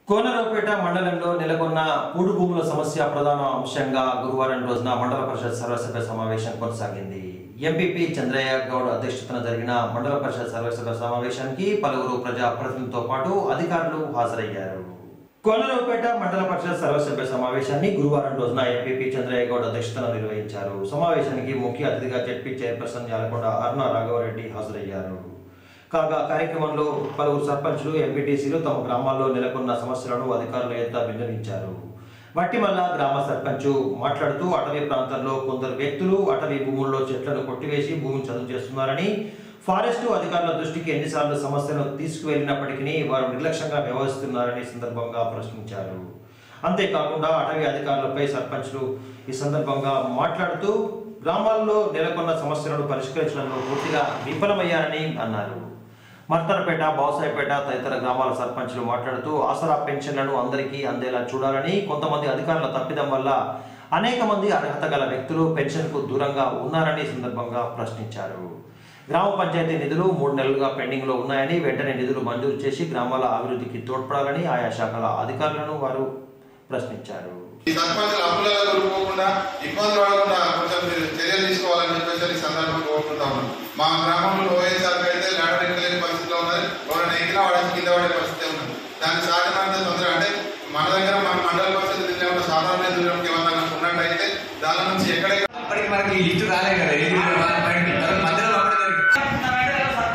కోనరావుపేట మండలంలో నెలకొన్న పూడు భూముల సమస్య ప్రధాన అంశంగా గురువారం రోజున మండల పరిషత్ సర్వసభ్య సమావేశం కొనసాగింది ఎంపీపీ చంద్రయ్య గౌడ్ అధ్యక్షతన జరిగిన మండల పరిషత్ సర్వసభ్య సమావేశానికి పలువురు ప్రజా ప్రతినిధులతో పాటు అధికారులు హాజరయ్యారు కోనరావుపేట మండల పరిషత్ సర్వసభ్య సమావేశాన్ని గురువారం రోజున ఎంపీపీ చంద్రయ్య గౌడ్ అధ్యక్షతన నిర్వహించారు సమావేశానికి ముఖ్య అతిథిగా జడ్పీ చైర్పర్సన్ యాలకొండ అరుణ రాఘవరెడ్డి హాజరయ్యారు కాగా కార్యక్రమంలో పలువురు సర్పంచులు ఎంపీటీసీలు తమ గ్రామాల్లో నెలకొన్న సమస్యలను అధికారుల ఎద్ద విన్నవించారు వట్టిమల్ల గ్రామ సర్పంచ్ మాట్లాడుతూ అటవీ ప్రాంతంలో కొందరు వ్యక్తులు అటవీ భూముల్లో చెట్లను కొట్టివేసి భూమిని చదువు చేస్తున్నారని ఫారెస్టు అధికారుల దృష్టికి ఎన్నిసార్లు సమస్యను తీసుకువెళ్ళినప్పటికీ వారు నిర్లక్ష్యంగా వ్యవహరిస్తున్నారని ఈ సందర్భంగా ప్రశ్నించారు అంతేకాకుండా అటవీ అధికారులపై సర్పంచ్లు ఈ సందర్భంగా మాట్లాడుతూ గ్రామాల్లో నెలకొన్న సమస్యలను పరిష్కరించడంలో పూర్తిగా విఫలమయ్యారని అన్నారు మర్తనపేట బావసాయిపేట తదితర గ్రామాల సర్పంచ్లు మాట్లాడుతూ ఆసరా పెన్షన్లను అందరికీ అందేలా చూడాలని కొంతమంది అధికారుల తప్పిదం వల్ల అనేక మంది అర్హత గల వ్యక్తులు పెన్షన్కు దూరంగా ఉన్నారని ఈ సందర్భంగా ప్రశ్నించారు గ్రామ పంచాయతీ నిధులు మూడు నెలలుగా పెండింగ్లో ఉన్నాయని వెంటనే నిధులు మంజూరు చేసి గ్రామాల అభివృద్ధికి తోడ్పడాలని ఆయా శాఖల అధికారులను వారు ప్రశ్నించారు ఈ సర్పంచులు అప్పులలో దొరుకుకోకుండా ఇబ్బందులు పడకుండా కొంచెం మీరు చర్యలు తీసుకోవాలని చెప్పేసి ఈ సందర్భంగా కోరుకుంటా ఉన్నాం మా గ్రామంలో ఓఎస్ఆర్ అయితే నడవలేని పరిస్థితిలో ఉన్నది ఎవరైనా ఎక్కినా వాడికి కింద పడే పరిస్థితి ఉన్నది దానికి సాధ్యమైనంత తొందర అంటే మన దగ్గర మన మండల పరిస్థితి లేకుండా సాధారణ నిధులకు ఏమన్నా ఉన్నట్టయితే దాని నుంచి ఎక్కడెక్కడ అప్పటికి మనకి లిస్టు రాలే కదా ఏది మన పైన తర్వాత మధ్యలో పంపడం జరిగింది.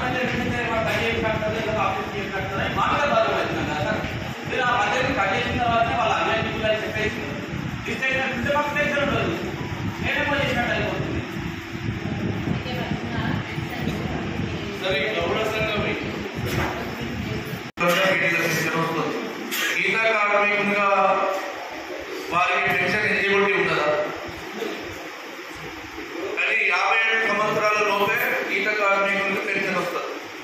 గీత కార్మికునిగా వారికి పెన్షన్ ఎలిజిబిలిటీ ఉంటుందా కానీ యాభై ఏడు సంవత్సరాల లోపే గీత కార్మికునికి పెన్షన్ వస్తుంది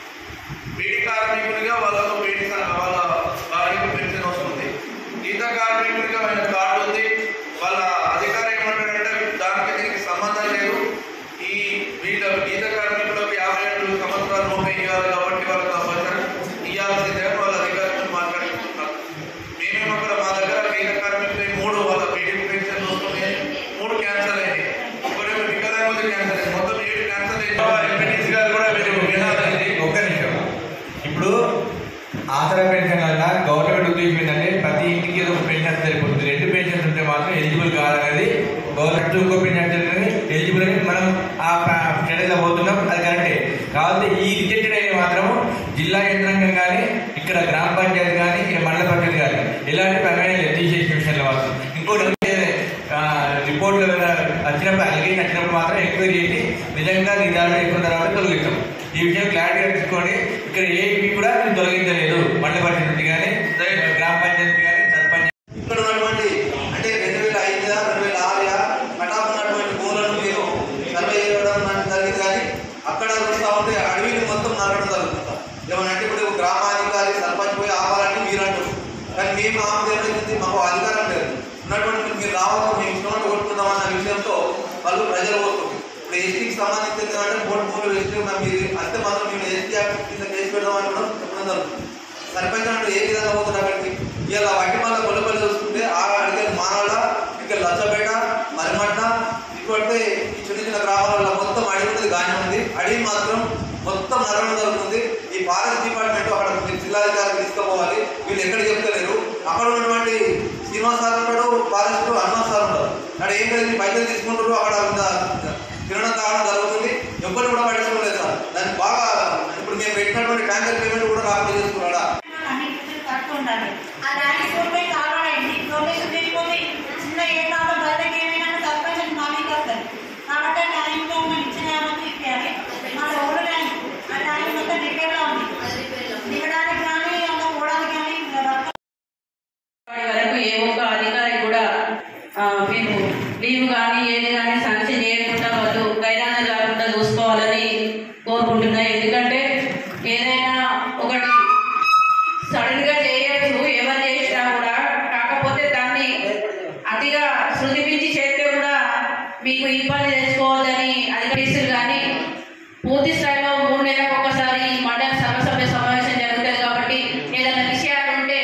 బీడీ కార్మికునిగా వాళ్ళకు బీడీ స- వాళ్ళ వారికి పెన్షన్ వస్తుంది గీత కార్మికునిగా ఆయన కార్డు ఉంది వాళ్ళ అధికారం ఏమంటాడంటే దానికి దీనికి సంబంధం లేదు ఈ వీళ్ళ గీత కార్మికులకు యాభై ఏడు సంవత్సరాల లోపే ఇవ్వాలి కాబట్టి వాళ్ళకి ఆ పైసలు ఇవ్వాల్సిందే వాళ్ళ అధికారులు మాట్లాడుకుంటున్నారు మేమేమో అక్కడ మా దగ్గర గీత కార్మికులు మూడు వాళ్ళ బీడీ పెన్షన్ వస్తున్నాయి మూడు క్యాన్సల్ అయ్యాయి ఒకరేమో వికలాంగులు క్యాన్సల్ అయ్యాయి మొత్తం ఏడు క్యాన్సల్ అయ్యాయి ఎంపీటీసీ గారు కూడా మీరు వినాలండి ఒక్క నిమిషం ఇప్పుడు ఆసరా పెన్షన్ వల్ల గవర్నమెంట్ ఉద్దేశం ఏంటంటే ప్రతి ఇంటికి ఏదో ఒక పెన్షన్ సరిపోతుంది రెండు పెన్షన్స్ ఉంటే మాత్రం ఎలిజిబుల్ కాదనేది గవర్నమెంట్ ఇంకో పెన్షన్ అనేది ఎలిజిబుల్ అని మనం ఆ స్టడీలో పోతున్నాం అది కరెక్టే కాబట్టి ఈ రిజెక్టెడ్ అయిన మాత్రం జిల్లా యంత్రాంగం కానీ ఇక్కడ గ్రామ పంచాయతీ కానీ ఇక్కడ మండల పంచాయతీ కానీ ఎలాంటి ప్రమేయం లేదు తీసేసిన విషయంలో మాత్రం ఇంకోటి ఏంటంటే, ఆ, రిపోర్ట్లు ఏమైనా వచ్చినప్పుడు అలిగేషన్ వచ్చినప్పుడు మాత్రం ఎంక్వైరీ చేసి నిజంగా నిదానం ఎక్కువ తర్వాత తొలగిస్తాం ఈ విషయం క్లారిటీగా తీసుకొని ఇక్కడ ఏపీ కూడా మేము తొలగించలేదు మండల పరిషత్ నుండి కానీ గ్రామ పంచాయతీ కానీ సర్పంచ్ ఇక్కడ ఉన్నటువంటి అంటే రెండు వేల ఐదుగా రెండు వేల ఆరుగా కటాఫ్ ఉన్నటువంటి భూములను మీరు సర్వే చేయడం లాంటిది జరిగింది కానీ అక్కడ చూస్తూ ఉంటే అడవిని మొత్తం నరకడం జరుగుతుంది ఏమనంటే ఇప్పుడు గ్రామాధికారి సర్పంచ్ పోయి ఆపాలని మీరు అంటారు కానీ మేము ఆపేది మాకు అధికారం లేదు ఉన్నటువంటి మీరు రావచ్చు మేము ఇష్టం కొట్టుకుందాం అన్న విషయంతో వాళ్ళు ప్రజలు పోతుంది ఇప్పుడు ఎస్టీకి సంబంధించింది అంటే మూడు మూడు ఎస్టీ మీరు అంతే మాత్రం మేము ఎస్టీ యాక్ట్ కింద కేసు పెడదామని కూడా చెప్పడం జరుగుతుంది సర్పంచ్ అంటే ఏ విధంగా పోతుంది అక్కడికి ఇలా వాటి వల్ల గొల్లపల్లి చూసుకుంటే ఆ అడిగే మానాడ ఇక్కడ లచ్చపేట మరిమట్ట ఇటువంటి ఈ చిన్న చిన్న గ్రామాలలో మొత్తం అడవి ఉంది గాని ఉంది అడవి మాత్రం మొత్తం నరకడం జరుగుతుంది ఈ ఫారెస్ట్ డిపార్ట్మెంట్ అక్కడ మీరు జిల్లాధికారికి తీసుకుపోవాలి వీళ్ళు ఎక్కడ చెప్తలేరు అక్కడ ఉన్నటువంటి శ్రీనివాస్ సార్ ఉంటాడు ఫారెస్ట్ హనుమాన్ సార్ ఉంటారు అక్కడ ఏం కలిసి పైసలు తీసుకుంటారు అక్కడ ఉన్న తినడం తాగడం జరుగుతుంది ఎవ్వరు కూడా పట్టించుకోలేదు సార్ దానికి బాగా ఇప్పుడు మేము పెట్టినటువంటి ట్యాంకర్ పేమెంట్ కూడా రాకుండా చేసుకున్నాడా అన్నిటిని కట్టు ఉండాలి ఆ ర్యాలీ కోల్పోయి కావాలండి డొనేషన్ వెళ్ళిపోతే చిన్న ఏ కాదు బయటకి ఏమైనా సర్పంచ్ మామూలు వస్తుంది కాబట్టి ఆ న్యాయంలో ఉన్న ఇచ్చిన యాభై ఇప్పించాలి మన ఓడు న్యాయం ఆ న్యాయం మొత్తం రిపేర్లో ఉంది దిగడానికి కానీ అలా పోవడానికి కానీ వర్క్ ఇప్పటి వరకు ఏ ఒక్క అధికారి కూడా ఆ, మీరు లీవ్ కానీ ఏది కానీ శాంక్షన్ చేయకుండా వాళ్ళు గైరాన కాకుండా చూసుకోవాలని కోరుకుంటున్నాయి ఎందుకంటే ఏదైనా ఒకటి సడన్ గా చేయొచ్చు ఎవరు చేసినా కూడా కాకపోతే దాన్ని అతిగా శృతి మించి చేస్తే కూడా మీకు ఇబ్బంది తెచ్చుకోవద్దని అధికారులు కానీ పూర్తి స్థాయిలో మూడు నెలలకు ఒకసారి ఈ మండల సర్వసభ్య సమావేశం జరుగుతుంది కాబట్టి ఏదైనా విషయాలు ఉంటే ఈ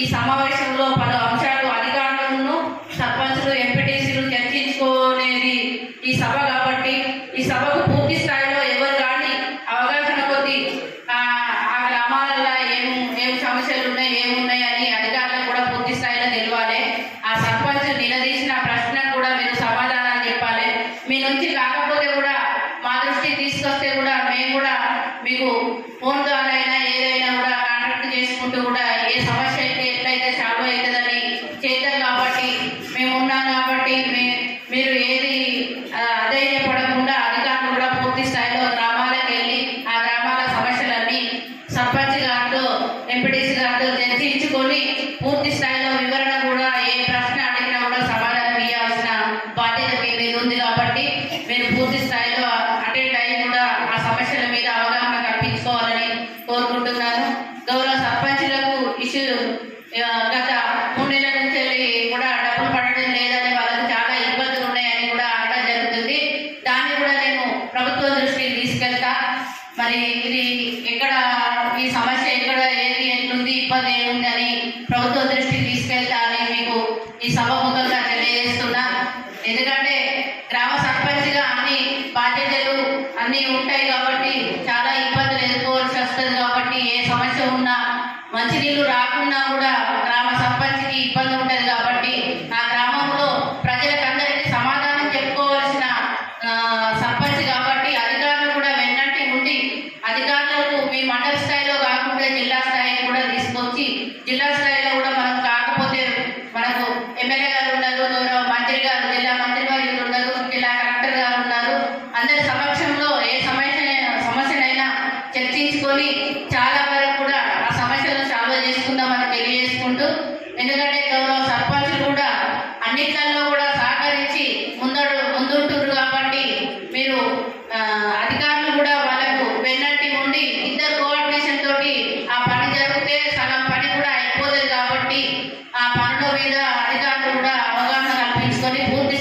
ఈ సమావేశంలో పలు అంశాలు అధికారులను సర్పంచులు ఎంపీటీసీలు చర్చించుకునేది ఈ సభ కాబట్టి ఈ సభకు పూర్తి స్థాయిలో ఎవరు కానీ అవగాహన కొద్ది ఆ ఆ గ్రామాలలో ఏం ఏం సమస్యలు ఉన్నాయి ఏమున్నాయి అని అధికారులకు కూడా పూర్తి స్థాయిలో తెలియాలి ఆ సర్పంచ్ నిలదీసిన ప్రశ్నకు కూడా మీరు సమాధానాలు చెప్పాలి మీ నుంచి కాకపోతే కూడా మా దృష్టికి తీసుకొస్తే కూడా మేము కూడా మీకు ఫోన్ ద్వారానైనా ఏదైనా కూడా కాంటాక్ట్ చేసుకుంటూ కూడా ఏ సమస్య అయితే ఎట్లయితే సాల్వ్ అవుతుందని చేద్దాం కాబట్టి మేము ఉన్నాం కాబట్టి మీ- మీరు ఏది ఆ, అధైర్యపడకుండా అధికారులు కూడా పూర్తి స్థాయిలో గ్రామాలకు వెళ్ళి ఆ గ్రామాల సమస్యలన్నీ సర్పంచ్ గారితో ఎంపీటీసీ గారితో చర్చించుకొని పూర్తి స్థాయిలో వివరణ కూడా ఏ ప్రశ్న అడిగినా కూడా సమాధానం ఇవ్వాల్సిన బాధ్యత మీ మీద ఉంది కాబట్టి మీరు పూర్తి స్థాయిలో అటెండ్ అయ్యి కూడా ఆ సమస్యల మీద అవగాహన కల్పించుకోవాలని కోరుకుంటున్నాను గౌరవ సర్పంచులకు ఇష్యూ ఆ, గత మూడు నెలల నుంచి వెళ్ళి కూడా డబ్బులు పడడం లేదని వాళ్ళకి చాలా ఇబ్బందులు ఉన్నాయని కూడా అనడం జరుగుతుంది దాన్ని కూడా నేను ప్రభుత్వ దృష్టికి తీసుకెళ్తా మరి ఇది ఎక్కడ ఈ సమస్య ఎక్కడ ఏది ఎట్లుంది ఇబ్బంది ఏముంది అని ప్రభుత్వ దృష్టికి తీసుకెళ్తా అని మీకు ఈ సభముఖంగా తెలియజేస్తున్నా ఎందుకంటే గ్రామ సర్పంచ్గా అన్ని బాధ్యతలు అన్ని ఉంటాయి కాబట్టి చాలా ఇబ్బందులు ఎదుర్కోవాల్సి వస్తుంది కాబట్టి ఏ సమస్య ఉన్నా మంచినీళ్ళు రాకున్నా కూడా గ్రామ సర్పంచ్కి ఇబ్బంది ఉంటుంది కాబట్టి ఆ గ్రామంలో ప్రజలకందరికీ సమాధానం చెప్పుకోవాల్సిన ఆ, సర్పంచ్ కాబట్టి అధికారులు కూడా వెన్నట్టి ఉండి అధికారులకు మీ మండల స్థాయిలో కాకుండా జిల్లా స్థాయికి కూడా తీసుకొచ్చి జిల్లా స్థాయిలో కూడా మనం కాకపోతే మనకు ఎమ్మెల్యే గారు ఉన్నారు గౌరవ మంత్రి గారు జిల్లా మంత్రి గారు ఉన్నారు జిల్లా కలెక్టర్ గారు ఉన్నారు అందరి సమక్షంలో ఏ సమస్య సమస్యనైనా చర్చించుకొని చాలా వరకు కూడా ఆ సమస్యలను సాల్వ్ చేసుకుందామని తెలియజేసుకుంటూ ఎందుకంటే గౌరవ సర్పంచులు కూడా అన్నిట్లలో కూడా సహకరించి ముందడు ముందుంటున్నారు కాబట్టి మీరు ఆ, అధికారులు కూడా వాళ్ళకు వెన్నట్టి ఉండి ఇద్దరు కోఆర్డినేషన్ తోటి ఆ పని జరిగితే సగం పని కూడా అయిపోతుంది కాబట్టి ఆ పనుల మీద అధికారులు కూడా అవగాహన కల్పించుకొని పూర్తి